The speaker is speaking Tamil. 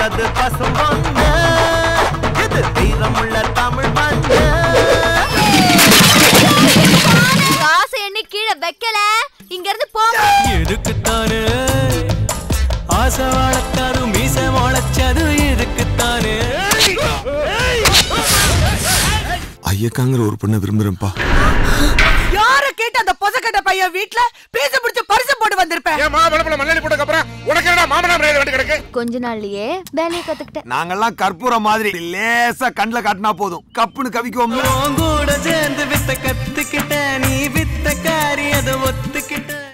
கொடுத்தது பசும் பொண்ணு இது தீரமுள்ள தமிழ் மண்ணு காசை எண்ணி கீழே வைக்கல இங்க இருந்து போங்க இதுக்குத்தானே ஆசை வளர்த்தது மீச முளைச்சது இதுக்குத்தானே ஐயக்காங்கிற ஒரு பொண்ணை விரும்புறேன்ப்பா யார கேட்டு அந்த பொசக்கட்ட பையன் வீட்ல பேச முடிச்சு பரிசு போட்டு வந்திருப்பேன் ஏன் மாப்பிள மண்ணெண்ணி போட்டதுக்கு அப்புறம் உனக்கு என்னடா மாமனார் ரேடு வேண்டி கிடக்கு கொஞ்ச நாள்லயே வேலையை கத்துக்கிட்டேன் நாங்கெல்லாம் கற்பூரம் மாதிரி லேசா கண்ணுல காட்டினா போதும் கப்புன்னு கவிக்குவோம் உன் கூட சேர்ந்து வித்த கத்துக்கிட்ட நீ வித்த காரி அதை ஒத்துக்கிட்ட